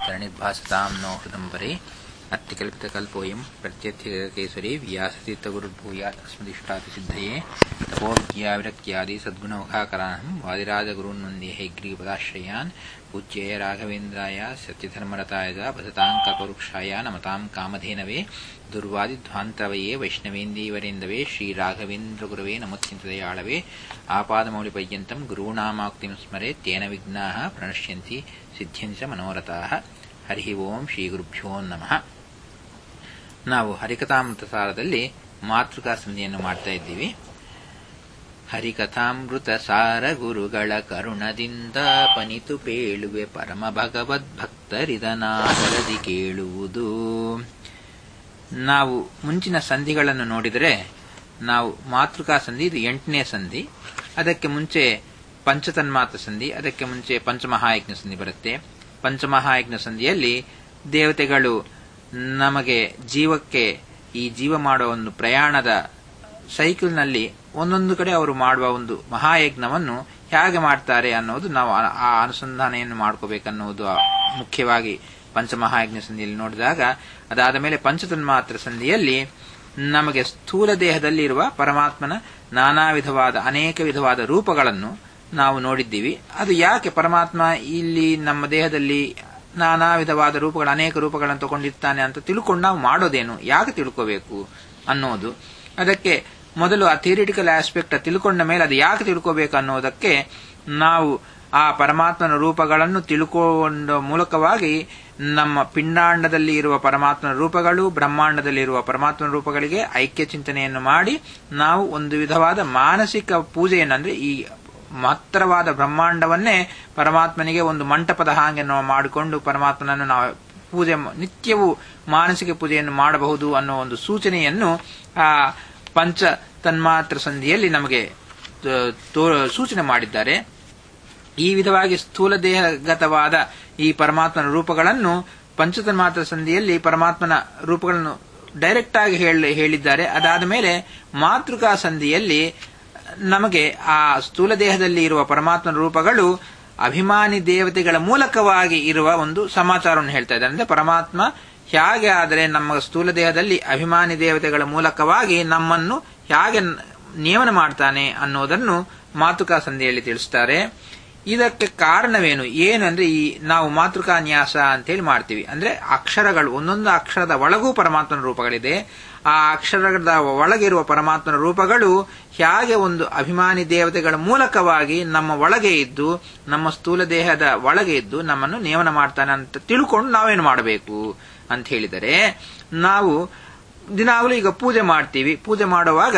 तरणिर्भासतां no हृदम्बरे अत्यकल्पितकल्पोऽयं प्रत्यर्थकेसरी व्यासतीर्थगुरुर्भूयात् अस्मदिष्टातिसिद्धये तपोविद्याविरक्त्यादि सद्गुणमुखाकराणं वादिराजगुरून्वन्द्ये हैग्रीपदाश्रयान् पूज्यय राघवेन्द्राय सत्यधर्मरताय च भजतां कल्पवृक्षाय नमतां कामधेनवे दुर्वादिध्वान्तवये वैष्णवेन्दीवरेन्दवे श्रीराघवेन्द्रगुरवे नमोत्सिन्तदयाळवे आपादमौलिपर्यन्तं गुरूणामाक्तिं स्मरे तेन विघ्नाः प्रणश्यन्ति ಸಿದ್ಧ್ಯಂಚ ಮನೋರಥಾಹ ಹರಿ ಓಂ ಶ್ರೀ ಗುರುಭ್ಯೋ ನಮಃ ನಾವು ಹರಿಕಥಾಮೃತ ಸಾರದಲ್ಲಿ ಮಾತೃಕಾ ಸಂಧಿಯನ್ನು ಮಾಡ್ತಾ ಇದ್ದೀವಿ ಹರಿಕಥಾಮೃತ ಸಾರ ಗುರುಗಳ ಕರುಣದಿಂದ ಪನಿತು ಪೇಳುವೆ ಪರಮ ಭಗವದ್ ಭಕ್ತರಿದನಾದರದಿ ಕೇಳುವುದು ನಾವು ಮುಂಚಿನ ಸಂಧಿಗಳನ್ನು ನೋಡಿದರೆ ನಾವು ಮಾತೃಕಾ ಸಂಧಿ ಇದು ಎಂಟನೇ ಸಂಧಿ ಅದಕ್ಕೆ ಮುಂಚೆ ಪಂಚತನ್ಮಾತ್ರ ಸಂಧಿ ಅದಕ್ಕೆ ಮುಂಚೆ ಪಂಚಮಹಾಯಜ್ಞ ಸಂಧಿ ಬರುತ್ತೆ ಪಂಚಮಹಾಯಜ್ಞ ಸಂಧಿಯಲ್ಲಿ ದೇವತೆಗಳು ನಮಗೆ ಜೀವಕ್ಕೆ ಈ ಜೀವ ಮಾಡುವ ಒಂದು ಪ್ರಯಾಣದ ಸೈಕಲ್ನಲ್ಲಿ ಒಂದೊಂದು ಕಡೆ ಅವರು ಮಾಡುವ ಒಂದು ಮಹಾಯಜ್ಞವನ್ನು ಹೇಗೆ ಮಾಡ್ತಾರೆ ಅನ್ನೋದು ನಾವು ಆ ಅನುಸಂಧಾನೆಯನ್ನು ಮಾಡ್ಕೋಬೇಕನ್ನುವುದು ಮುಖ್ಯವಾಗಿ ಪಂಚಮಹಾಯಜ್ಞ ಸಂಧಿಯಲ್ಲಿ ನೋಡಿದಾಗ ಅದಾದ ಮೇಲೆ ಪಂಚತನ್ಮಾತ್ರ ಸಂಧಿಯಲ್ಲಿ ನಮಗೆ ಸ್ಥೂಲ ದೇಹದಲ್ಲಿ ಇರುವ ಪರಮಾತ್ಮನ ನಾನಾ ವಿಧವಾದ ಅನೇಕ ವಿಧವಾದ ರೂಪಗಳನ್ನು ನಾವು ನೋಡಿದ್ದೀವಿ ಅದು ಯಾಕೆ ಪರಮಾತ್ಮ ಇಲ್ಲಿ ನಮ್ಮ ದೇಹದಲ್ಲಿ ನಾನಾ ವಿಧವಾದ ರೂಪಗಳು ಅನೇಕ ರೂಪಗಳನ್ನು ತಗೊಂಡಿರ್ತಾನೆ ಅಂತ ತಿಳ್ಕೊಂಡು ನಾವು ಮಾಡೋದೇನು ಯಾಕೆ ತಿಳ್ಕೋಬೇಕು ಅನ್ನೋದು ಅದಕ್ಕೆ ಮೊದಲು ಆ ಥಿಯರಿಟಿಕಲ್ ಆಸ್ಪೆಕ್ಟ್ ತಿಳ್ಕೊಂಡ ಮೇಲೆ ಅದು ಯಾಕೆ ತಿಳ್ಕೋಬೇಕು ಅನ್ನೋದಕ್ಕೆ ನಾವು ಆ ಪರಮಾತ್ಮನ ರೂಪಗಳನ್ನು ತಿಳ್ಕೊಂಡ ಮೂಲಕವಾಗಿ ನಮ್ಮ ಪಿಂಡಾಂಡದಲ್ಲಿ ಇರುವ ಪರಮಾತ್ಮನ ರೂಪಗಳು ಬ್ರಹ್ಮಾಂಡದಲ್ಲಿ ಇರುವ ಪರಮಾತ್ಮನ ರೂಪಗಳಿಗೆ ಐಕ್ಯ ಚಿಂತನೆಯನ್ನು ಮಾಡಿ ನಾವು ಒಂದು ವಿಧವಾದ ಮಾನಸಿಕ ಪೂಜೆಯನ್ನು ಅಂದ್ರೆ ಈ ಮಹತ್ತರವಾದ ಬ್ರಹ್ಮಾಂಡವನ್ನೇ ಪರಮಾತ್ಮನಿಗೆ ಒಂದು ಮಂಟಪದ ಹಾಗೆ ನಾವು ಮಾಡಿಕೊಂಡು ಪರಮಾತ್ಮನನ್ನು ನಾವು ಪೂಜೆ ನಿತ್ಯವೂ ಮಾನಸಿಕ ಪೂಜೆಯನ್ನು ಮಾಡಬಹುದು ಅನ್ನೋ ಒಂದು ಸೂಚನೆಯನ್ನು ಆ ಪಂಚ ತನ್ಮಾತ್ರ ಸಂಧಿಯಲ್ಲಿ ನಮಗೆ ಸೂಚನೆ ಮಾಡಿದ್ದಾರೆ ಈ ವಿಧವಾಗಿ ಸ್ಥೂಲ ದೇಹಗತವಾದ ಈ ಪರಮಾತ್ಮನ ರೂಪಗಳನ್ನು ಪಂಚತನ್ಮಾತ್ರ ಸಂಧಿಯಲ್ಲಿ ಪರಮಾತ್ಮನ ರೂಪಗಳನ್ನು ಡೈರೆಕ್ಟ್ ಆಗಿ ಹೇಳಿದ್ದಾರೆ ಅದಾದ ಮೇಲೆ ಮಾತೃಕಾ ಸಂಧಿಯಲ್ಲಿ ನಮಗೆ ಆ ಸ್ಥೂಲ ದೇಹದಲ್ಲಿ ಇರುವ ಪರಮಾತ್ಮನ ರೂಪಗಳು ಅಭಿಮಾನಿ ದೇವತೆಗಳ ಮೂಲಕವಾಗಿ ಇರುವ ಒಂದು ಸಮಾಚಾರವನ್ನು ಹೇಳ್ತಾ ಇದ್ದಾರೆ ಅಂದ್ರೆ ಪರಮಾತ್ಮ ಹೇಗೆ ಆದರೆ ನಮ್ಮ ಸ್ಥೂಲ ದೇಹದಲ್ಲಿ ಅಭಿಮಾನಿ ದೇವತೆಗಳ ಮೂಲಕವಾಗಿ ನಮ್ಮನ್ನು ಹೇಗೆ ನಿಯಮನ ಮಾಡ್ತಾನೆ ಅನ್ನೋದನ್ನು ಮಾತೃಕಾ ಸಂಧಿಯಲ್ಲಿ ತಿಳಿಸ್ತಾರೆ ಇದಕ್ಕೆ ಕಾರಣವೇನು ಏನು ಅಂದ್ರೆ ಈ ನಾವು ಮಾತೃಕಾನ್ಯಾಸ ಅಂತೇಳಿ ಮಾಡ್ತೀವಿ ಅಂದ್ರೆ ಅಕ್ಷರಗಳು ಒಂದೊಂದು ಅಕ್ಷರದ ಒಳಗೂ ಪರಮಾತ್ಮನ ರೂಪಗಳಿದೆ ಆ ಅಕ್ಷರದ ಒಳಗಿರುವ ಪರಮಾತ್ಮನ ರೂಪಗಳು ಹೇಗೆ ಒಂದು ಅಭಿಮಾನಿ ದೇವತೆಗಳ ಮೂಲಕವಾಗಿ ನಮ್ಮ ಒಳಗೆ ಇದ್ದು ನಮ್ಮ ಸ್ಥೂಲ ದೇಹದ ಒಳಗೆ ಇದ್ದು ನಮ್ಮನ್ನು ನೇಮನ ಮಾಡ್ತಾನೆ ಅಂತ ತಿಳ್ಕೊಂಡು ನಾವೇನು ಮಾಡಬೇಕು ಅಂತ ಹೇಳಿದರೆ ನಾವು ದಿನಾಗಲೂ ಈಗ ಪೂಜೆ ಮಾಡ್ತೀವಿ ಪೂಜೆ ಮಾಡುವಾಗ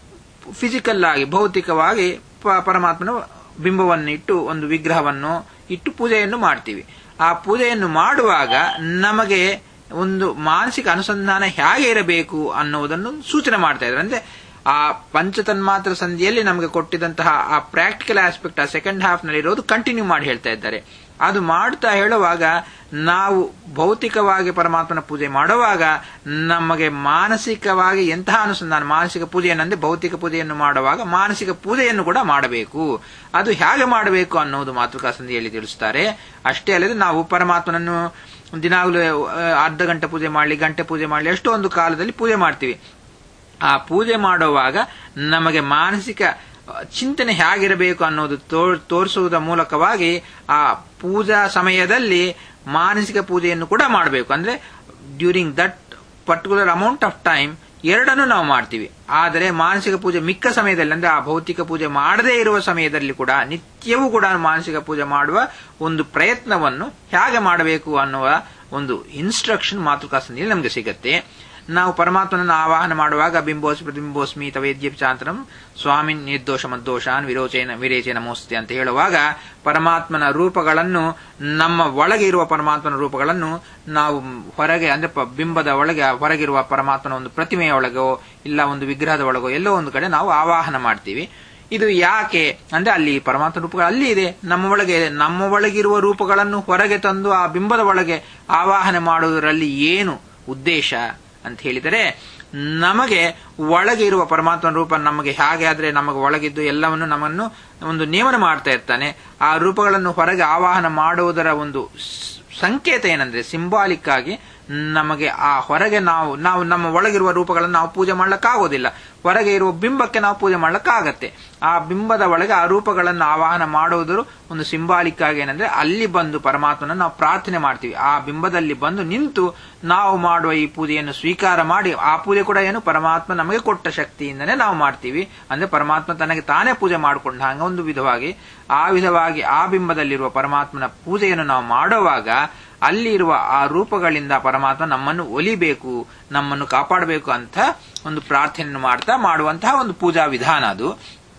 ಫಿಸಿಕಲ್ ಆಗಿ ಭೌತಿಕವಾಗಿ ಪರಮಾತ್ಮನ ಬಿಂಬವನ್ನು ಇಟ್ಟು ಒಂದು ವಿಗ್ರಹವನ್ನು ಇಟ್ಟು ಪೂಜೆಯನ್ನು ಮಾಡ್ತೀವಿ ಆ ಪೂಜೆಯನ್ನು ಮಾಡುವಾಗ ನಮಗೆ ಒಂದು ಮಾನಸಿಕ ಅನುಸಂಧಾನ ಹೇಗೆ ಇರಬೇಕು ಅನ್ನುವುದನ್ನು ಸೂಚನೆ ಮಾಡ್ತಾ ಇದ್ದಾರೆ ಅಂದ್ರೆ ಆ ಪಂಚತನ್ಮಾತ್ರ ಸಂಧಿಯಲ್ಲಿ ನಮಗೆ ಕೊಟ್ಟಿದಂತಹ ಆ ಪ್ರಾಕ್ಟಿಕಲ್ ಆಸ್ಪೆಕ್ಟ್ ಆ ಸೆಕೆಂಡ್ ಹಾಫ್ ನಲ್ಲಿ ಇರೋದು ಕಂಟಿನ್ಯೂ ಮಾಡಿ ಹೇಳ್ತಾ ಇದ್ದಾರೆ ಅದು ಮಾಡ್ತಾ ಹೇಳುವಾಗ ನಾವು ಭೌತಿಕವಾಗಿ ಪರಮಾತ್ಮನ ಪೂಜೆ ಮಾಡುವಾಗ ನಮಗೆ ಮಾನಸಿಕವಾಗಿ ಎಂತಹ ಅನುಸಂಧಾನ ಮಾನಸಿಕ ಪೂಜೆಯನ್ನಂದ್ರೆ ಭೌತಿಕ ಪೂಜೆಯನ್ನು ಮಾಡುವಾಗ ಮಾನಸಿಕ ಪೂಜೆಯನ್ನು ಕೂಡ ಮಾಡಬೇಕು ಅದು ಹೇಗೆ ಮಾಡಬೇಕು ಅನ್ನೋದು ಮಾತೃಕಾ ಸಂಧಿಯಲ್ಲಿ ತಿಳಿಸುತ್ತಾರೆ ಅಷ್ಟೇ ಅಲ್ಲದೆ ನಾವು ಪರಮಾತ್ಮನನ್ನು ದಿನಾಗಲೂ ಅರ್ಧ ಗಂಟೆ ಪೂಜೆ ಮಾಡಲಿ ಗಂಟೆ ಪೂಜೆ ಮಾಡಲಿ ಎಷ್ಟೋ ಒಂದು ಕಾಲದಲ್ಲಿ ಪೂಜೆ ಮಾಡ್ತೀವಿ ಆ ಪೂಜೆ ಮಾಡುವಾಗ ನಮಗೆ ಮಾನಸಿಕ ಚಿಂತನೆ ಹೇಗಿರಬೇಕು ಅನ್ನೋದು ತೋರಿಸುವುದರ ಮೂಲಕವಾಗಿ ಆ ಪೂಜಾ ಸಮಯದಲ್ಲಿ ಮಾನಸಿಕ ಪೂಜೆಯನ್ನು ಕೂಡ ಮಾಡಬೇಕು ಅಂದ್ರೆ during that particular amount of time ಎರಡನ್ನು ನಾವು ಮಾಡ್ತೀವಿ ಆದರೆ ಮಾನಸಿಕ ಪೂಜೆ ಮಿಕ್ಕ ಸಮಯದಲ್ಲಿ ಅಂದ್ರೆ ಆ ಭೌತಿಕ ಪೂಜೆ ಮಾಡದೇ ಇರುವ ಸಮಯದಲ್ಲಿ ಕೂಡ ನಿತ್ಯವೂ ಕೂಡ ಮಾನಸಿಕ ಪೂಜೆ ಮಾಡುವ ಒಂದು ಪ್ರಯತ್ನವನ್ನು ಹೇಗೆ ಮಾಡಬೇಕು ಅನ್ನುವ ಒಂದು ಇನ್ಸ್ಟ್ರಕ್ಷನ್ ಮಾತೃಕಾಸನಿಯಲ್ಲಿ ನಮಗೆ ಸಿಗತ್ತೆ ನಾವು ಪರಮಾತ್ಮನನ್ನು ಆವಾಹನ ಮಾಡುವಾಗ ಬಿಂಬೋಸ್ ಪ್ರತಿಬಿಂಬೋಸ್ಮಿ ತವೇದ್ಯಚಾಂತನಂ ಸ್ವಾಮಿ ನಿರ್ದೋಷ ಮದ್ದೋಷಾನ್ ವಿರೋಚೇನ ವಿರೇಚನ ಮೋಸ್ತಿ ಅಂತ ಹೇಳುವಾಗ ಪರಮಾತ್ಮನ ರೂಪಗಳನ್ನು ನಮ್ಮ ಒಳಗೆ ಇರುವ ಪರಮಾತ್ಮನ ರೂಪಗಳನ್ನು ನಾವು ಹೊರಗೆ ಅಂದ್ರೆ ಬಿಂಬದ ಒಳಗೆ ಹೊರಗಿರುವ ಪರಮಾತ್ಮನ ಒಂದು ಪ್ರತಿಮೆಯ ಒಳಗೋ ಇಲ್ಲ ಒಂದು ವಿಗ್ರಹದ ಒಳಗೋ ಎಲ್ಲೋ ಒಂದು ಕಡೆ ನಾವು ಆವಾಹನ ಮಾಡ್ತೀವಿ ಇದು ಯಾಕೆ ಅಂದ್ರೆ ಅಲ್ಲಿ ಪರಮಾತ್ಮ ರೂಪಗಳು ಅಲ್ಲಿ ಇದೆ ನಮ್ಮ ಒಳಗೆ ನಮ್ಮ ಒಳಗಿರುವ ರೂಪಗಳನ್ನು ಹೊರಗೆ ತಂದು ಆ ಬಿಂಬದ ಒಳಗೆ ಆವಾಹನೆ ಮಾಡುವುದರಲ್ಲಿ ಏನು ಉದ್ದೇಶ ಅಂತ ಹೇಳಿದರೆ ನಮಗೆ ಒಳಗೆ ಇರುವ ಪರಮಾತ್ಮನ ರೂಪ ನಮಗೆ ಹಾಗೆ ಆದ್ರೆ ನಮಗೆ ಒಳಗಿದ್ದು ಎಲ್ಲವನ್ನು ನಮ್ಮನ್ನು ಒಂದು ನೇಮನ ಮಾಡ್ತಾ ಇರ್ತಾನೆ ಆ ರೂಪಗಳನ್ನು ಹೊರಗೆ ಆವಾಹನ ಮಾಡುವುದರ ಒಂದು ಸಂಕೇತ ಏನಂದ್ರೆ ಸಿಂಬಾಲಿಕ್ ಆಗಿ ನಮಗೆ ಆ ಹೊರಗೆ ನಾವು ನಾವು ನಮ್ಮ ಒಳಗಿರುವ ರೂಪಗಳನ್ನು ನಾವು ಪೂಜೆ ಮಾಡ್ಲಿಕ್ಕಾಗೋದಿಲ್ಲ ಹೊರಗೆ ಇರುವ ಬಿಂಬಕ್ಕೆ ನಾವು ಪೂಜೆ ಮಾಡ್ಲಿಕ್ಕಾಗತ್ತೆ ಆ ಬಿಂಬದ ಒಳಗೆ ಆ ರೂಪಗಳನ್ನು ಆವಾಹನ ಮಾಡುವುದರು ಒಂದು ಸಿಂಬಾಲಿಕ್ ಆಗಿ ಏನಂದ್ರೆ ಅಲ್ಲಿ ಬಂದು ಪರಮಾತ್ಮನ ನಾವು ಪ್ರಾರ್ಥನೆ ಮಾಡ್ತೀವಿ ಆ ಬಿಂಬದಲ್ಲಿ ಬಂದು ನಿಂತು ನಾವು ಮಾಡುವ ಈ ಪೂಜೆಯನ್ನು ಸ್ವೀಕಾರ ಮಾಡಿ ಆ ಪೂಜೆ ಕೂಡ ಏನು ಪರಮಾತ್ಮ ನಮಗೆ ಕೊಟ್ಟ ಶಕ್ತಿಯಿಂದನೇ ನಾವು ಮಾಡ್ತೀವಿ ಅಂದ್ರೆ ಪರಮಾತ್ಮ ತನಗೆ ತಾನೇ ಪೂಜೆ ಮಾಡಿಕೊಂಡ ಹಂಗ ಒಂದು ವಿಧವಾಗಿ ಆ ವಿಧವಾಗಿ ಆ ಬಿಂಬದಲ್ಲಿರುವ ಪರಮಾತ್ಮನ ಪೂಜೆಯನ್ನು ನಾವು ಮಾಡುವಾಗ ಅಲ್ಲಿ ಇರುವ ಆ ರೂಪಗಳಿಂದ ಪರಮಾತ್ಮ ನಮ್ಮನ್ನು ಒಲಿಬೇಕು ನಮ್ಮನ್ನು ಕಾಪಾಡಬೇಕು ಅಂತ ಒಂದು ಪ್ರಾರ್ಥನೆಯನ್ನು ಮಾಡ್ತಾ ಮಾಡುವಂತಹ ಒಂದು ಪೂಜಾ ವಿಧಾನ ಅದು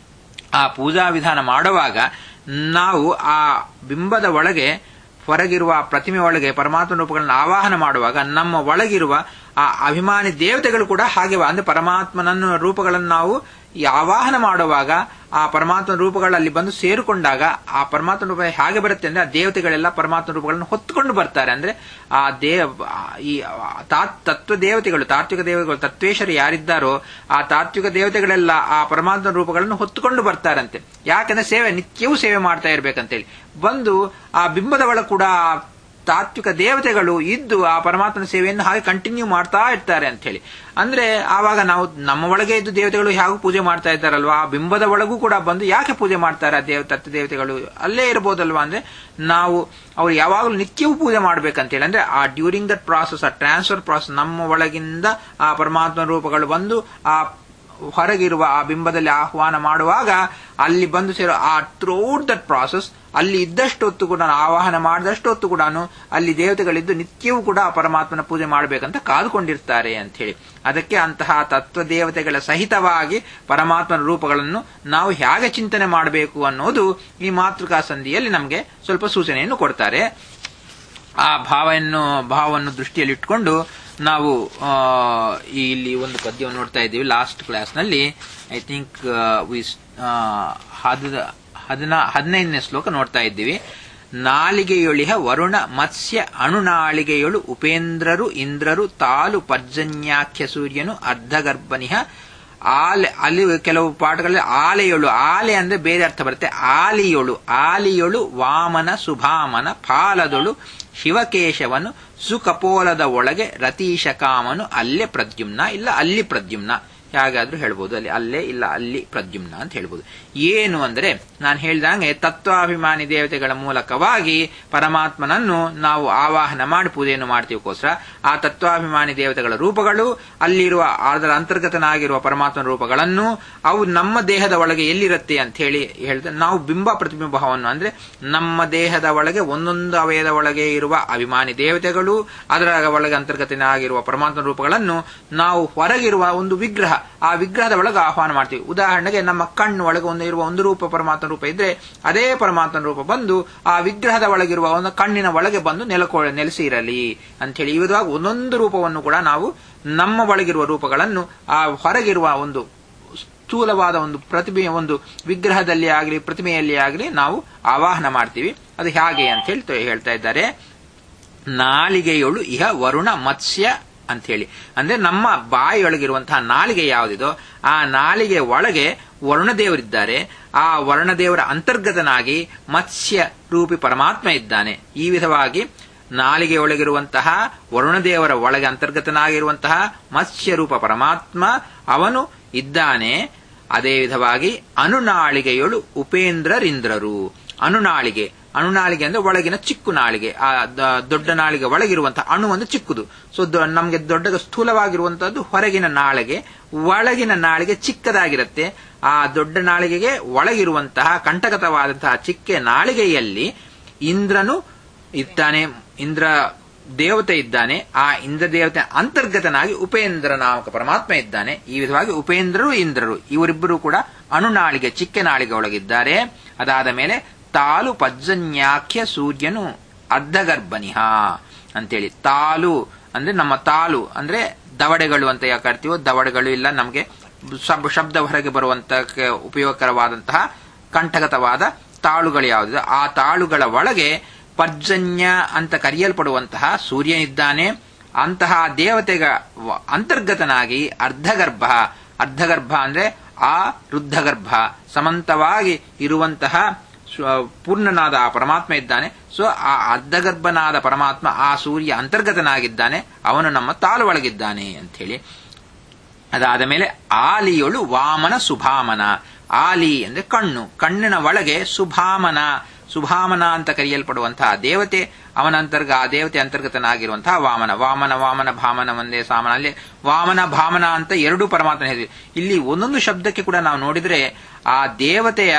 ಆ ಪೂಜಾ ವಿಧಾನ ಮಾಡುವಾಗ ನಾವು ಆ ಬಿಂಬದ ಒಳಗೆ ಹೊರಗಿರುವ ಆ ಪ್ರತಿಮೆ ಒಳಗೆ ಪರಮಾತ್ಮ ರೂಪಗಳನ್ನು ಆವಾಹನ ಮಾಡುವಾಗ ನಮ್ಮ ಒಳಗಿರುವ ಆ ಅಭಿಮಾನಿ ದೇವತೆಗಳು ಕೂಡ ಹಾಗೆ ಅಂದ್ರೆ ಪರಮಾತ್ಮನನ್ನು ರೂಪಗಳನ್ನು ನಾವು ಈ ಆವಾಹನ ಮಾಡುವಾಗ ಆ ಪರಮಾತ್ಮ ರೂಪಗಳಲ್ಲಿ ಬಂದು ಸೇರಿಕೊಂಡಾಗ ಆ ಪರಮಾತ್ಮ ರೂಪ ಹೇಗೆ ಬರುತ್ತೆ ಅಂದ್ರೆ ಆ ದೇವತೆಗಳೆಲ್ಲ ಪರಮಾತ್ಮ ರೂಪಗಳನ್ನು ಹೊತ್ತುಕೊಂಡು ಬರ್ತಾರೆ ಅಂದ್ರೆ ಆ ದೇವ ಈ ತತ್ವ ದೇವತೆಗಳು ತಾತ್ವಿಕ ದೇವತೆಗಳು ತತ್ವೇಶ್ವರ ಯಾರಿದ್ದಾರೋ ಆ ತಾತ್ವಿಕ ದೇವತೆಗಳೆಲ್ಲ ಆ ಪರಮಾತ್ಮ ರೂಪಗಳನ್ನು ಹೊತ್ತುಕೊಂಡು ಬರ್ತಾರಂತೆ ಯಾಕಂದ್ರೆ ಸೇವೆ ನಿತ್ಯವೂ ಸೇವೆ ಮಾಡ್ತಾ ಇರ್ಬೇಕಂತೇಳಿ ಬಂದು ಆ ಬಿಂಬದ ಒಳ ಕೂಡ ತಾತ್ವಿಕ ದೇವತೆಗಳು ಇದ್ದು ಆ ಪರಮಾತ್ಮನ ಸೇವೆಯನ್ನು ಹಾಗೆ ಕಂಟಿನ್ಯೂ ಮಾಡ್ತಾ ಇರ್ತಾರೆ ಅಂತ ಹೇಳಿ ಅಂದ್ರೆ ಆವಾಗ ನಾವು ನಮ್ಮ ಒಳಗೆ ಇದ್ದು ದೇವತೆಗಳು ಹೇಗೂ ಪೂಜೆ ಮಾಡ್ತಾ ಇದ್ದಾರಲ್ವಾ ಆ ಬಿಂಬದ ಒಳಗೂ ಕೂಡ ಬಂದು ಯಾಕೆ ಪೂಜೆ ಮಾಡ್ತಾರೆ ಆ ದೇವ ತತ್ವ ದೇವತೆಗಳು ಅಲ್ಲೇ ಇರಬಹುದಲ್ವಾ ಅಂದ್ರೆ ನಾವು ಅವ್ರು ಯಾವಾಗಲೂ ನಿತ್ಯವೂ ಪೂಜೆ ಮಾಡ್ಬೇಕಂತೇಳಿ ಅಂದ್ರೆ ಆ ಡ್ಯೂರಿಂಗ್ ದಟ್ ಪ್ರಾಸೆಸ್ ಆ ಟ್ರಾನ್ಸ್ಫರ್ ಪ್ರಾಸೆಸ್ ನಮ್ಮ ಒಳಗಿಂದ ಆ ಪರಮಾತ್ಮ ರೂಪಗಳು ಬಂದು ಆ ಹೊರಗಿರುವ ಆ ಬಿಂಬದಲ್ಲಿ ಆಹ್ವಾನ ಮಾಡುವಾಗ ಅಲ್ಲಿ ಬಂದು ಸೇರೋ ಆ ಥ್ರೂಟ್ ದಟ್ ಪ್ರಾಸೆಸ್ ಅಲ್ಲಿ ಇದ್ದಷ್ಟು ಹೊತ್ತು ಕೂಡ ಆವಾಹನ ಮಾಡಿದಷ್ಟು ಹೊತ್ತು ಕೂಡ ಅಲ್ಲಿ ದೇವತೆಗಳಿದ್ದು ನಿತ್ಯವೂ ಕೂಡ ಆ ಪರಮಾತ್ಮನ ಪೂಜೆ ಮಾಡಬೇಕಂತ ಕಾದುಕೊಂಡಿರ್ತಾರೆ ಅಂತ ಹೇಳಿ ಅದಕ್ಕೆ ಅಂತಹ ತತ್ವ ದೇವತೆಗಳ ಸಹಿತವಾಗಿ ಪರಮಾತ್ಮನ ರೂಪಗಳನ್ನು ನಾವು ಹೇಗೆ ಚಿಂತನೆ ಮಾಡಬೇಕು ಅನ್ನೋದು ಈ ಮಾತೃಕಾ ಸಂಧಿಯಲ್ಲಿ ನಮಗೆ ಸ್ವಲ್ಪ ಸೂಚನೆಯನ್ನು ಕೊಡ್ತಾರೆ ಆ ಭಾವವನ್ನು ಭಾವವನ್ನು ದೃಷ್ಟಿಯಲ್ಲಿಟ್ಕೊಂಡು ನಾವು ಇಲ್ಲಿ ಒಂದು ಪದ್ಯವನ್ನು ನೋಡ್ತಾ ಇದ್ದೀವಿ ಲಾಸ್ಟ್ ಕ್ಲಾಸ್ನಲ್ಲಿ ಐ ಥಿಂಕ್ ಹದಿನ ಹದಿನೈದನೇ ಶ್ಲೋಕ ನೋಡ್ತಾ ಇದ್ದೀವಿ ನಾಲಿಗೆಯೊಳಿಹ ವರುಣ ಮತ್ಸ್ಯ ಅಣುನಾಳಿಗೆಯೊಳು ಉಪೇಂದ್ರರು ಇಂದ್ರರು ತಾಲು ಪರ್ಜನ್ಯಾಖ್ಯ ಸೂರ್ಯನು ಅರ್ಧಗರ್ಭನಿಹ ಆಲೆ ಅಲ್ಲಿ ಕೆಲವು ಪಾಠಗಳಲ್ಲಿ ಆಲೆಯೊಳು ಆಲೆ ಅಂದ್ರೆ ಬೇರೆ ಅರ್ಥ ಬರುತ್ತೆ ಆಲಿಯೊಳು ಆಲಿಯೊಳು ವಾಮನ ಸುಭಾಮನ ಫಾಲದೊಳು ಶಿವಕೇಶವನು ಸುಕಪೋಲದ ಒಳಗೆ ರತೀಶ ಕಾಮನು ಅಲ್ಲೇ ಪ್ರದ್ಯುಮ್ನ ಇಲ್ಲ ಅಲ್ಲಿ ಪ್ರದ್ಯುಮ್ನ ಹೇಗಾದ್ರೂ ಹೇಳ್ಬೋದು ಅಲ್ಲಿ ಅಲ್ಲೇ ಇಲ್ಲ ಅಲ್ಲಿ ಪ್ರದ್ಯುಮ್ನ ಅಂತ ಹೇಳ್ಬೋದು ಏನು ಅಂದ್ರೆ ನಾನು ಹೇಳ್ದಂಗೆ ತತ್ವಾಭಿಮಾನಿ ದೇವತೆಗಳ ಮೂಲಕವಾಗಿ ಪರಮಾತ್ಮನನ್ನು ನಾವು ಆವಾಹನ ಮಾಡಿ ಪೂಜೆಯನ್ನು ಮಾಡ್ತೀವಕ್ಕೋಸ್ಕರ ಆ ತತ್ವಾಭಿಮಾನಿ ದೇವತೆಗಳ ರೂಪಗಳು ಅಲ್ಲಿರುವ ಅದರ ಅಂತರ್ಗತನಾಗಿರುವ ಪರಮಾತ್ಮನ ರೂಪಗಳನ್ನು ಅವು ನಮ್ಮ ದೇಹದ ಒಳಗೆ ಎಲ್ಲಿರುತ್ತೆ ಅಂತ ಹೇಳಿ ಹೇಳಿದ್ರೆ ನಾವು ಬಿಂಬ ಪ್ರತಿಬಿಂಬವನ್ನು ಅಂದ್ರೆ ನಮ್ಮ ದೇಹದ ಒಳಗೆ ಒಂದೊಂದು ಅವಯದ ಒಳಗೆ ಇರುವ ಅಭಿಮಾನಿ ದೇವತೆಗಳು ಅದರ ಒಳಗೆ ಅಂತರ್ಗತನಾಗಿರುವ ಪರಮಾತ್ಮ ರೂಪಗಳನ್ನು ನಾವು ಹೊರಗಿರುವ ಒಂದು ವಿಗ್ರಹ ಆ ವಿಗ್ರಹದ ಒಳಗೆ ಆಹ್ವಾನ ಮಾಡ್ತೀವಿ ಉದಾಹರಣೆಗೆ ನಮ್ಮ ಕಣ್ಣು ಒಳಗೆ ಒಂದು ಇರುವ ಒಂದು ರೂಪ ಪರಮಾತ್ಮ ರೂಪ ಇದ್ರೆ ಅದೇ ಪರಮಾತ್ಮ ರೂಪ ಬಂದು ಆ ವಿಗ್ರಹದ ಒಳಗಿರುವ ಒಂದು ಕಣ್ಣಿನ ಒಳಗೆ ಬಂದು ನೆಲಕೊ ನೆಲೆಸಿ ಇರಲಿ ಅಂತ ಹೇಳಿ ಈ ವಿಧವಾಗಿ ಒಂದೊಂದು ರೂಪವನ್ನು ಕೂಡ ನಾವು ನಮ್ಮ ಒಳಗಿರುವ ರೂಪಗಳನ್ನು ಆ ಹೊರಗಿರುವ ಒಂದು ಸ್ಥೂಲವಾದ ಒಂದು ಪ್ರತಿಮೆ ಒಂದು ವಿಗ್ರಹದಲ್ಲಿ ಆಗಲಿ ಪ್ರತಿಮೆಯಲ್ಲಿ ಆಗಲಿ ನಾವು ಆವಾಹನ ಮಾಡ್ತೀವಿ ಅದು ಹೇಗೆ ಅಂತ ಹೇಳಿ ಹೇಳ್ತಾ ಇದ್ದಾರೆ ನಾಲಿಗೆಯೊಳು ಇಹ ವರುಣ ಮತ್ಸ್ಯ ಅಂತ ಹೇಳಿ ಅಂದ್ರೆ ನಮ್ಮ ಬಾಯಿಯೊಳಗಿರುವಂತಹ ನಾಲಿಗೆ ಯಾವುದಿದೋ ಆ ನಾಲಿಗೆ ಒಳಗೆ ವರುಣದೇವರಿದ್ದಾರೆ ಆ ವರುಣದೇವರ ಅಂತರ್ಗತನಾಗಿ ಮತ್ಸ್ಯ ರೂಪಿ ಪರಮಾತ್ಮ ಇದ್ದಾನೆ ಈ ವಿಧವಾಗಿ ನಾಲಿಗೆ ಒಳಗಿರುವಂತಹ ವರುಣದೇವರ ಒಳಗೆ ಅಂತರ್ಗತನಾಗಿರುವಂತಹ ಮತ್ಸ್ಯ ರೂಪ ಪರಮಾತ್ಮ ಅವನು ಇದ್ದಾನೆ ಅದೇ ವಿಧವಾಗಿ ಅನುನಾಳಿಗೆಯೊಳು ಉಪೇಂದ್ರರಿಂದ್ರರು ಅನುನಾಳಿಗೆ ಅಣುನಾಳಿಗೆ ಅಂದ್ರೆ ಒಳಗಿನ ಚಿಕ್ಕು ನಾಳಿಗೆ ಆ ದೊಡ್ಡ ನಾಳಿಗೆ ಒಳಗಿರುವಂತಹ ಅಣು ಒಂದು ಚಿಕ್ಕದು ಸೊ ನಮಗೆ ದೊಡ್ಡ ಸ್ಥೂಲವಾಗಿರುವಂತಹದ್ದು ಹೊರಗಿನ ನಾಳಿಗೆ ಒಳಗಿನ ನಾಳಿಗೆ ಚಿಕ್ಕದಾಗಿರುತ್ತೆ ಆ ದೊಡ್ಡ ನಾಳಿಗೆಗೆ ಒಳಗಿರುವಂತಹ ಕಂಟಕತವಾದಂತಹ ಚಿಕ್ಕ ನಾಳಿಗೆಯಲ್ಲಿ ಇಂದ್ರನು ಇದ್ದಾನೆ ಇಂದ್ರ ದೇವತೆ ಇದ್ದಾನೆ ಆ ಇಂದ್ರ ದೇವತೆ ಅಂತರ್ಗತನಾಗಿ ಉಪೇಂದ್ರ ನಾಮಕ ಪರಮಾತ್ಮ ಇದ್ದಾನೆ ಈ ವಿಧವಾಗಿ ಉಪೇಂದ್ರರು ಇಂದ್ರರು ಇವರಿಬ್ಬರು ಕೂಡ ಅಣುನಾಳಿಗೆ ಚಿಕ್ಕ ನಾಳಿಗೆ ಒಳಗಿದ್ದಾರೆ ಅದಾದ ಮೇಲೆ ತಾಲು ಪಜ್ಜನ್ಯಾಖ್ಯ ಸೂರ್ಯನು ಅರ್ಧಗರ್ಭನಿಹ ಅಂತೇಳಿ ತಾಲು ಅಂದ್ರೆ ನಮ್ಮ ತಾಲು ಅಂದ್ರೆ ದವಡೆಗಳು ಅಂತ ಯಾಕೆ ಕರ್ತೀವೋ ದವಡೆಗಳು ಇಲ್ಲ ನಮಗೆ ಶಬ್ದ ಹೊರಗೆ ಬರುವಂತ ಉಪಯೋಗಕರವಾದಂತಹ ಕಂಠಗತವಾದ ತಾಳುಗಳು ಯಾವುದಿದೆ ಆ ತಾಳುಗಳ ಒಳಗೆ ಪರ್ಜನ್ಯ ಅಂತ ಕರೆಯಲ್ಪಡುವಂತಹ ಸೂರ್ಯನಿದ್ದಾನೆ ಅಂತಹ ದೇವತೆಗ ಅಂತರ್ಗತನಾಗಿ ಅರ್ಧಗರ್ಭ ಅರ್ಧಗರ್ಭ ಅಂದ್ರೆ ಆ ವೃದ್ಧಗರ್ಭ ಸಮಂತವಾಗಿ ಇರುವಂತಹ ಪೂರ್ಣನಾದ ಆ ಪರಮಾತ್ಮ ಇದ್ದಾನೆ ಸೊ ಆ ಅರ್ಧಗರ್ಭನಾದ ಪರಮಾತ್ಮ ಆ ಸೂರ್ಯ ಅಂತರ್ಗತನಾಗಿದ್ದಾನೆ ಅವನು ನಮ್ಮ ತಾಳು ಒಳಗಿದ್ದಾನೆ ಅಂತ ಹೇಳಿ ಅದಾದ ಮೇಲೆ ಆಲಿಯೊಳು ವಾಮನ ಸುಭಾಮನ ಆಲಿ ಅಂದ್ರೆ ಕಣ್ಣು ಕಣ್ಣಿನ ಒಳಗೆ ಸುಭಾಮನ ಸುಭಾಮನ ಅಂತ ಕರೆಯಲ್ಪಡುವಂತಹ ದೇವತೆ ಅವನ ಅಂತರ್ಗ ಆ ದೇವತೆ ಅಂತರ್ಗತನಾಗಿರುವಂತಹ ವಾಮನ ವಾಮನ ವಾಮನ ಭಾಮನ ಒಂದೇ ಸಾಮನ ಅಲ್ಲಿ ವಾಮನ ಭಾಮನ ಅಂತ ಎರಡು ಪರಮಾತ್ಮನ ಹೆಸರು ಇಲ್ಲಿ ಒಂದೊಂದು ಶಬ್ದಕ್ಕೆ ಕೂಡ ನಾವು ನೋಡಿದ್ರೆ ಆ ದೇವತೆಯ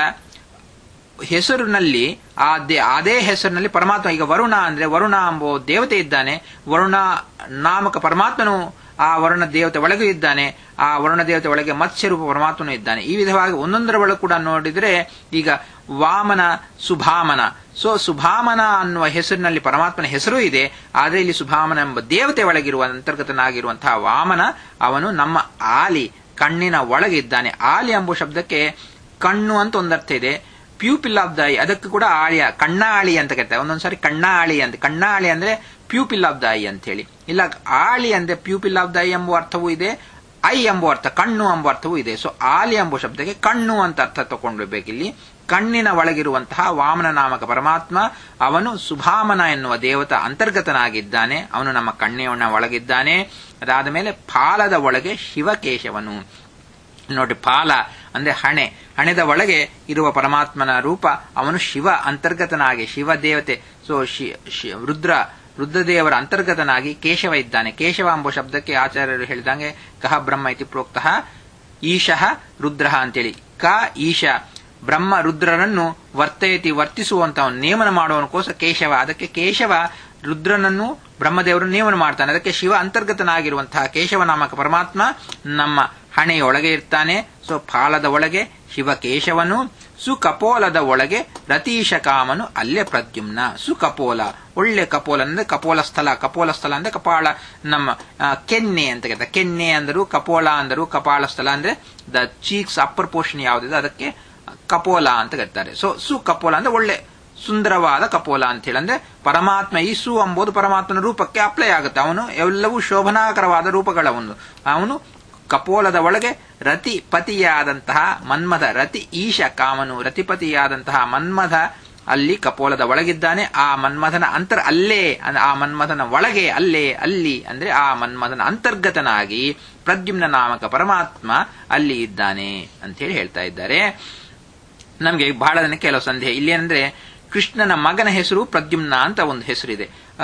ಹೆಸರಿನಲ್ಲಿ ಆ ದೇ ಅದೇ ಹೆಸರಿನಲ್ಲಿ ಪರಮಾತ್ಮ ಈಗ ವರುಣ ಅಂದ್ರೆ ವರುಣ ಎಂಬ ದೇವತೆ ಇದ್ದಾನೆ ವರುಣ ನಾಮಕ ಪರಮಾತ್ಮನು ಆ ವರುಣ ದೇವತೆ ಒಳಗೂ ಇದ್ದಾನೆ ಆ ವರುಣ ದೇವತೆ ಒಳಗೆ ಮತ್ಸ್ಯರೂಪ ಪರಮಾತ್ಮನು ಇದ್ದಾನೆ ಈ ವಿಧವಾಗಿ ಒಂದೊಂದರ ಒಳಗೆ ಕೂಡ ನೋಡಿದ್ರೆ ಈಗ ವಾಮನ ಸುಭಾಮನ ಸೊ ಸುಭಾಮನ ಅನ್ನುವ ಹೆಸರಿನಲ್ಲಿ ಪರಮಾತ್ಮನ ಹೆಸರು ಇದೆ ಆದರೆ ಇಲ್ಲಿ ಸುಭಾಮನ ಎಂಬ ದೇವತೆ ಒಳಗಿರುವ ಅಂತರ್ಗತನಾಗಿರುವಂತಹ ವಾಮನ ಅವನು ನಮ್ಮ ಆಲಿ ಕಣ್ಣಿನ ಒಳಗೆ ಇದ್ದಾನೆ ಆಲಿ ಎಂಬ ಶಬ್ದಕ್ಕೆ ಕಣ್ಣು ಅಂತ ಒಂದರ್ಥ ಇದೆ ಪ್ಯೂಪಿಲ್ ಆಫ್ ದ ಐ ಅದಕ್ಕೂ ಕೂಡ ಆಳಿಯ ಕಣ್ಣಾಳಿ ಅಂತ ಕರೀತಾರೆ ಒಂದೊಂದ್ಸಾರಿ ಕಣ್ಣಾಳಿ ಅಂತ ಕಣ್ಣಾಳಿ ಅಂದ್ರೆ ಪ್ಯೂಪಿಲ್ ಆಫ್ ದ ಐ ಅಂತ ಹೇಳಿ ಇಲ್ಲ ಆಳಿ ಅಂದ್ರೆ ಪ್ಯೂಪಿಲ್ ಆಫ್ ದ ಐ ಎಂಬ ಅರ್ಥವೂ ಇದೆ ಐ ಎಂಬ ಅರ್ಥ ಕಣ್ಣು ಎಂಬ ಅರ್ಥವೂ ಇದೆ ಸೊ ಆಲಿ ಎಂಬ ಶಬ್ದಕ್ಕೆ ಕಣ್ಣು ಅಂತ ಅರ್ಥ ತಗೊಂಡ್ಬೇಕಿಲ್ಲಿ ಕಣ್ಣಿನ ಒಳಗಿರುವಂತಹ ವಾಮನ ನಾಮಕ ಪರಮಾತ್ಮ ಅವನು ಸುಭಾಮನ ಎನ್ನುವ ದೇವತ ಅಂತರ್ಗತನಾಗಿದ್ದಾನೆ ಅವನು ನಮ್ಮ ಕಣ್ಣಿನ ಒಳಗಿದ್ದಾನೆ ಅದಾದ ಮೇಲೆ ಫಾಲದ ಒಳಗೆ ಶಿವಕೇಶವನು ನೋಡಿ ಫಾಲ ಅಂದ್ರೆ ಹಣೆ ಹಣೆದ ಒಳಗೆ ಇರುವ ಪರಮಾತ್ಮನ ರೂಪ ಅವನು ಶಿವ ಅಂತರ್ಗತನಾಗಿ ಶಿವ ದೇವತೆ ಸೊ ರುದ್ರ ರುದ್ರದೇವರ ಅಂತರ್ಗತನಾಗಿ ಕೇಶವ ಇದ್ದಾನೆ ಕೇಶವ ಎಂಬ ಶಬ್ದಕ್ಕೆ ಆಚಾರ್ಯರು ಹೇಳಿದಂಗೆ ಕಹ ಬ್ರಹ್ಮ ಇತಿ ಪ್ರೋಕ್ತಃ ಈಶಃ ರುದ್ರ ಅಂತೇಳಿ ಕ ಈಶ ಬ್ರಹ್ಮ ರುದ್ರರನ್ನು ವರ್ತಯತಿ ವರ್ತಿಸುವಂತವನು ನೇಮನ ಮಾಡುವನಕೋಸ್ಕರ ಕೇಶವ ಅದಕ್ಕೆ ಕೇಶವ ರುದ್ರನನ್ನು ಬ್ರಹ್ಮದೇವರು ನೇಮನ ಮಾಡ್ತಾನೆ ಅದಕ್ಕೆ ಶಿವ ಅಂತರ್ಗತನಾಗಿರುವಂತಹ ಕೇಶವ ನಾಮಕ ಪರಮಾತ್ಮ ನಮ್ಮ ಹಣೆಯೊಳಗೆ ಇರ್ತಾನೆ ಸೊ ಫಾಲದ ಒಳಗೆ ಶಿವಕೇಶವನು ಸುಕಪೋಲದ ಒಳಗೆ ರತೀಶ ಕಾಮನು ಅಲ್ಲೇ ಪ್ರದ್ಯುಮ್ನ ಸುಕಪೋಲ ಒಳ್ಳೆ ಕಪೋಲ ಅಂದ್ರೆ ಕಪೋಲ ಸ್ಥಳ ಕಪೋಲ ಸ್ಥಳ ಅಂದ್ರೆ ಕಪಾಳ ನಮ್ಮ ಕೆನ್ನೆ ಅಂತ ಕರೀತಾರೆ ಕೆನ್ನೆ ಅಂದರು ಕಪೋಲ ಅಂದರು ಕಪಾಳ ಸ್ಥಳ ಅಂದ್ರೆ ದ ಚೀಕ್ಸ್ ಅಪ್ಪರ್ ಪೋರ್ಷನ್ ಯಾವುದಿದೆ ಅದಕ್ಕೆ ಕಪೋಲ ಅಂತ ಕರೀತಾರೆ ಸೊ ಸು ಕಪೋಲ ಅಂದ್ರೆ ಒಳ್ಳೆ ಸುಂದರವಾದ ಕಪೋಲ ಅಂತ ಹೇಳಿ ಅಂದ್ರೆ ಪರಮಾತ್ಮ ಈ ಸು ಎಂಬುದು ಪರಮಾತ್ಮನ ರೂಪಕ್ಕೆ ಅಪ್ಲೈ ಆಗುತ್ತೆ ಅವನು ಎಲ್ಲವೂ ಶೋಭನಾಕರವಾದ ರೂಪಗಳವನು ಅವನು ಕಪೋಲದ ಒಳಗೆ ರತಿಪತಿಯಾದಂತಹ ಮನ್ಮಥ ರತಿ ಈಶ ಕಾಮನು ರತಿಪತಿಯಾದಂತಹ ಮನ್ಮಥ ಅಲ್ಲಿ ಕಪೋಲದ ಒಳಗಿದ್ದಾನೆ ಆ ಮನ್ಮಥನ ಅಂತರ್ ಅಲ್ಲೇ ಆ ಮನ್ಮಥನ ಒಳಗೆ ಅಲ್ಲೇ ಅಲ್ಲಿ ಅಂದ್ರೆ ಆ ಮನ್ಮಥನ ಅಂತರ್ಗತನಾಗಿ ಪ್ರದ್ಯುಮ್ನ ನಾಮಕ ಪರಮಾತ್ಮ ಅಲ್ಲಿ ಇದ್ದಾನೆ ಅಂತ ಹೇಳಿ ಹೇಳ್ತಾ ಇದ್ದಾರೆ ನಮಗೆ ಬಹಳ ಜನ ಕೆಲವು ಸಂದೇಹ ಇಲ್ಲೇನಂದ್ರೆ ಕೃಷ್ಣನ ಮಗನ ಹೆಸರು ಪ್ರದ್ಯುಮ್ನ ಅಂತ ಒಂದು ಹೆಸರಿದೆ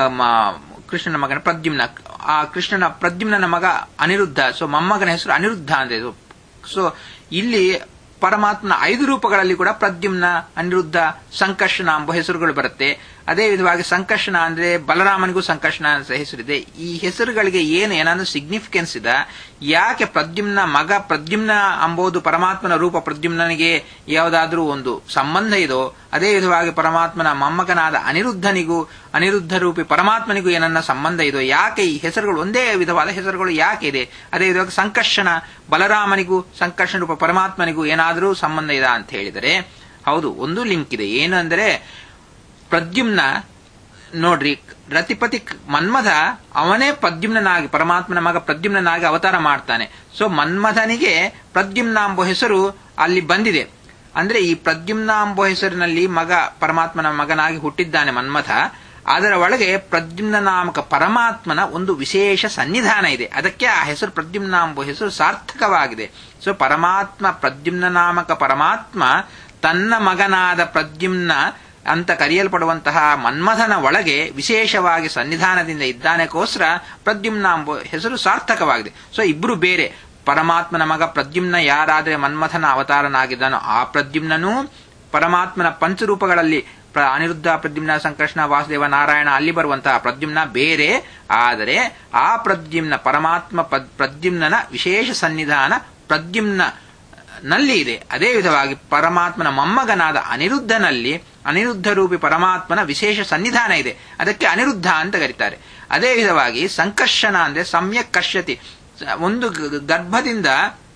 ಕೃಷ್ಣನ ಮಗನ ಪ್ರದ್ಯುಮ್ನ ಆ ಕೃಷ್ಣನ ಪ್ರದ್ಯುಮ್ನ ಮಗ ಅನಿರುದ್ಧ ಸೊ ಮೊಮ್ಮಗನ ಹೆಸರು ಅನಿರುದ್ಧ ಅಂದ್ರೆ ಸೊ ಇಲ್ಲಿ ಪರಮಾತ್ಮನ ಐದು ರೂಪಗಳಲ್ಲಿ ಕೂಡ ಪ್ರದ್ಯುಮ್ನ ಅನಿರುದ್ಧ ಸಂಕರ್ಷಣ ಎಂಬ ಹೆಸರುಗಳು ಬರುತ್ತೆ ಅದೇ ವಿಧವಾಗಿ ಸಂಕರ್ಷಣ ಅಂದ್ರೆ ಬಲರಾಮನಿಗೂ ಸಂಕರ್ಷಣ ಅಂತ ಹೆಸರಿದೆ ಈ ಹೆಸರುಗಳಿಗೆ ಏನು ಏನಾದ್ರೂ ಸಿಗ್ನಿಫಿಕೆನ್ಸ್ ಇದೆ ಯಾಕೆ ಪ್ರದ್ಯುಮ್ನ ಮಗ ಪ್ರದ್ಯುಮ್ನ ಅಂಬೋದು ಪರಮಾತ್ಮನ ರೂಪ ಪ್ರದ್ಯುಮ್ನನಿಗೆ ಯಾವುದಾದ್ರೂ ಒಂದು ಸಂಬಂಧ ಇದೋ ಅದೇ ವಿಧವಾಗಿ ಪರಮಾತ್ಮನ ಮೊಮ್ಮಗನಾದ ಅನಿರುದ್ಧನಿಗೂ ಅನಿರುದ್ಧ ರೂಪಿ ಪರಮಾತ್ಮನಿಗೂ ಏನನ್ನ ಸಂಬಂಧ ಇದೋ ಯಾಕೆ ಈ ಹೆಸರುಗಳು ಒಂದೇ ವಿಧವಾದ ಹೆಸರುಗಳು ಯಾಕೆ ಇದೆ ಅದೇ ವಿಧವಾಗಿ ಸಂಕರ್ಷಣ ಬಲರಾಮನಿಗೂ ಸಂಕರ್ಷಣ ರೂಪ ಪರಮಾತ್ಮನಿಗೂ ಏನಾದರೂ ಸಂಬಂಧ ಇದೆ ಅಂತ ಹೇಳಿದರೆ ಹೌದು ಒಂದು ಲಿಂಕ್ ಇದೆ ಏನು ಅಂದರೆ ಪ್ರದ್ಯುಮ್ನ ನೋಡ್ರಿ ರತಿಪತಿ ಮನ್ಮಥ ಅವನೇ ಪ್ರದ್ಯುಮ್ನಾಗಿ ಪರಮಾತ್ಮನ ಮಗ ಪ್ರದ್ಯುಮ್ನಾಗಿ ಅವತಾರ ಮಾಡ್ತಾನೆ ಸೊ ಮನ್ಮಥನಿಗೆ ಪ್ರದ್ಯುಮ್ನ ಎಂಬ ಹೆಸರು ಅಲ್ಲಿ ಬಂದಿದೆ ಅಂದ್ರೆ ಈ ಪ್ರದ್ಯುಮ್ನ ಎಂಬ ಹೆಸರಿನಲ್ಲಿ ಮಗ ಪರಮಾತ್ಮನ ಮಗನಾಗಿ ಹುಟ್ಟಿದ್ದಾನೆ ಮನ್ಮಥ ಅದರ ಒಳಗೆ ಪ್ರದ್ಯುಮ್ನ ನಾಮಕ ಪರಮಾತ್ಮನ ಒಂದು ವಿಶೇಷ ಸನ್ನಿಧಾನ ಇದೆ ಅದಕ್ಕೆ ಆ ಹೆಸರು ಪ್ರದ್ಯುಮ್ನ ಎಂಬ ಹೆಸರು ಸಾರ್ಥಕವಾಗಿದೆ ಸೊ ಪರಮಾತ್ಮ ಪ್ರದ್ಯುಮ್ನ ನಾಮಕ ಪರಮಾತ್ಮ ತನ್ನ ಮಗನಾದ ಪ್ರದ್ಯುಮ್ನ ಅಂತ ಕರೆಯಲ್ಪಡುವಂತಹ ಮನ್ಮಥನ ಒಳಗೆ ವಿಶೇಷವಾಗಿ ಸನ್ನಿಧಾನದಿಂದ ಇದ್ದಾನೆಗೋಸ್ಕರ ಪ್ರದ್ಯುಮ್ನ ಎಂಬ ಹೆಸರು ಸಾರ್ಥಕವಾಗಿದೆ ಸೊ ಇಬ್ರು ಬೇರೆ ಪರಮಾತ್ಮನ ಮಗ ಪ್ರದ್ಯುಮ್ನ ಯಾರಾದ್ರೆ ಮನ್ಮಥನ ಅವತಾರನಾಗಿದ್ದಾನೋ ಆ ಪ್ರದ್ಯುಮ್ನನು ಪರಮಾತ್ಮನ ಪಂಚರೂಪಗಳಲ್ಲಿ ಅನಿರುದ್ಧ ಪ್ರದ್ಯುಮ್ನ ಸಂಕರ್ಷಣ ವಾಸುದೇವ ನಾರಾಯಣ ಅಲ್ಲಿ ಬರುವಂತಹ ಪ್ರದ್ಯುಮ್ನ ಬೇರೆ ಆದರೆ ಆ ಪ್ರದ್ಯುಮ್ನ ಪರಮಾತ್ಮ ಪ್ರದ್ಯುಮ್ನನ ವಿಶೇಷ ಸನ್ನಿಧಾನ ಪ್ರದ್ಯುಮ್ನ ನಲ್ಲಿ ಇದೆ ಅದೇ ವಿಧವಾಗಿ ಪರಮಾತ್ಮನ ಮೊಮ್ಮಗನಾದ ಅನಿರುದ್ಧನಲ್ಲಿ ಅನಿರುದ್ಧ ರೂಪಿ ಪರಮಾತ್ಮನ ವಿಶೇಷ ಸನ್ನಿಧಾನ ಇದೆ ಅದಕ್ಕೆ ಅನಿರುದ್ಧ ಅಂತ ಕರೀತಾರೆ ಅದೇ ವಿಧವಾಗಿ ಸಂಕರ್ಷಣ ಅಂದ್ರೆ ಸಮ್ಯಕ್ ಕರ್ಷತಿ ಒಂದು ಗರ್ಭದಿಂದ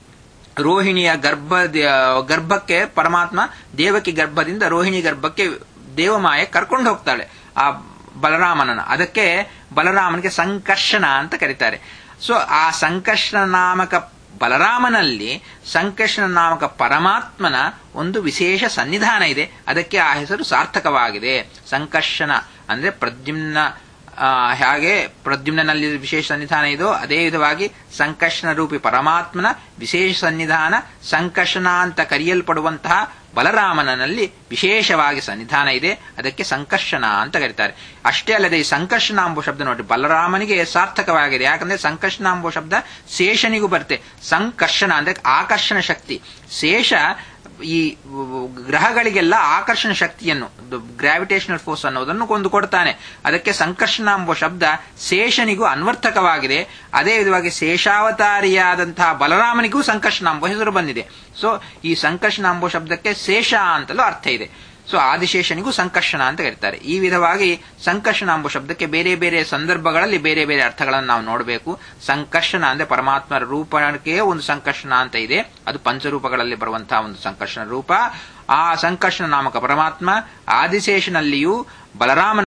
ರೋಹಿಣಿಯ ಗರ್ಭ ಗರ್ಭಕ್ಕೆ ಪರಮಾತ್ಮ ದೇವಕಿ ಗರ್ಭದಿಂದ ರೋಹಿಣಿ ಗರ್ಭಕ್ಕೆ ದೇವಮಾಯ ಕರ್ಕೊಂಡು ಹೋಗ್ತಾಳೆ ಆ ಬಲರಾಮನನ ಅದಕ್ಕೆ ಬಲರಾಮನಿಗೆ ಸಂಕರ್ಷಣ ಅಂತ ಕರೀತಾರೆ ಸೊ ಆ ಸಂಕರ್ಷಣ ನಾಮಕ ಬಲರಾಮನಲ್ಲಿ ಸಂಕರ್ಷಣ ನಾಮಕ ಪರಮಾತ್ಮನ ಒಂದು ವಿಶೇಷ ಸನ್ನಿಧಾನ ಇದೆ ಅದಕ್ಕೆ ಆ ಹೆಸರು ಸಾರ್ಥಕವಾಗಿದೆ ಸಂಕರ್ಷಣ ಅಂದ್ರೆ ಪ್ರದ್ಯುಮ್ನ ಆ, ಹಾಗೆ ಪ್ರದ್ಯುಮ್ನಲ್ಲಿ ವಿಶೇಷ ಸನ್ನಿಧಾನ ಇದೋ ಅದೇ ವಿಧವಾಗಿ ಸಂಕರ್ಷಣ ರೂಪಿ ಪರಮಾತ್ಮನ ವಿಶೇಷ ಸನ್ನಿಧಾನ ಸಂಕರ್ಷಣ ಅಂತ ಕರೆಯಲ್ಪಡುವಂತಹ ಬಲರಾಮನಲ್ಲಿ ವಿಶೇಷವಾಗಿ ಸನ್ನಿಧಾನ ಇದೆ ಅದಕ್ಕೆ ಸಂಕರ್ಷಣ ಅಂತ ಕರೀತಾರೆ ಅಷ್ಟೇ ಅಲ್ಲದೆ ಈ ಸಂಕರ್ಷಣ ಎಂಬ ಶಬ್ದ ನೋಡಿ ಬಲರಾಮನಿಗೆ ಸಾರ್ಥಕವಾಗಿದೆ ಯಾಕಂದ್ರೆ ಸಂಕರ್ಷಣ ಎಂಬ ಶಬ್ದ ಶೇಷನಿಗೂ ಬರುತ್ತೆ ಸಂಕರ್ಷಣ ಅಂದ್ರೆ ಆಕರ್ಷಣ ಶಕ್ತಿ ಶೇಷ ಈ ಗ್ರಹಗಳಿಗೆಲ್ಲ ಆಕರ್ಷಣ ಶಕ್ತಿಯನ್ನು ಗ್ರಾವಿಟೇಷನಲ್ ಫೋರ್ಸ್ ಅನ್ನೋದನ್ನು ಕೊಂದು ಕೊಡ್ತಾನೆ ಅದಕ್ಕೆ ಸಂಕರ್ಷಣ ಎಂಬ ಶಬ್ದ ಶೇಷನಿಗೂ ಅನ್ವರ್ಥಕವಾಗಿದೆ ಅದೇ ವಿಧವಾಗಿ ಶೇಷಾವತಾರಿಯಾದಂತಹ ಬಲರಾಮನಿಗೂ ಸಂಕರ್ಷಣ ಎಂಬ ಹೆಸರು ಬಂದಿದೆ ಸೊ ಈ ಸಂಕರ್ಷಣ ಎಂಬ ಶಬ್ದಕ್ಕೆ ಶೇಷ ಅಂತಲೂ ಅರ್ಥ ಇದೆ ಸೊ ಆದಿಶೇಷನಿಗೂ ಸಂಕರ್ಷಣ ಅಂತ ಕರೀತಾರೆ ಈ ವಿಧವಾಗಿ ಸಂಕರ್ಷಣ ಎಂಬ ಶಬ್ದಕ್ಕೆ ಬೇರೆ ಬೇರೆ ಸಂದರ್ಭಗಳಲ್ಲಿ ಬೇರೆ ಬೇರೆ ಅರ್ಥಗಳನ್ನು ನಾವು ನೋಡಬೇಕು ಸಂಕರ್ಷಣ ಅಂದ್ರೆ ಪರಮಾತ್ಮರ ರೂಪಕ್ಕೆ ಒಂದು ಸಂಕರ್ಷಣ ಅಂತ ಇದೆ ಅದು ಪಂಚರೂಪಗಳಲ್ಲಿ ಬರುವಂತಹ ಒಂದು ಸಂಕರ್ಷಣ ರೂಪ ಆ ಸಂಕರ್ಷಣ ನಾಮಕ ಪರಮಾತ್ಮ ಆದಿಶೇಷನಲ್ಲಿಯೂ ಬಲರಾಮನ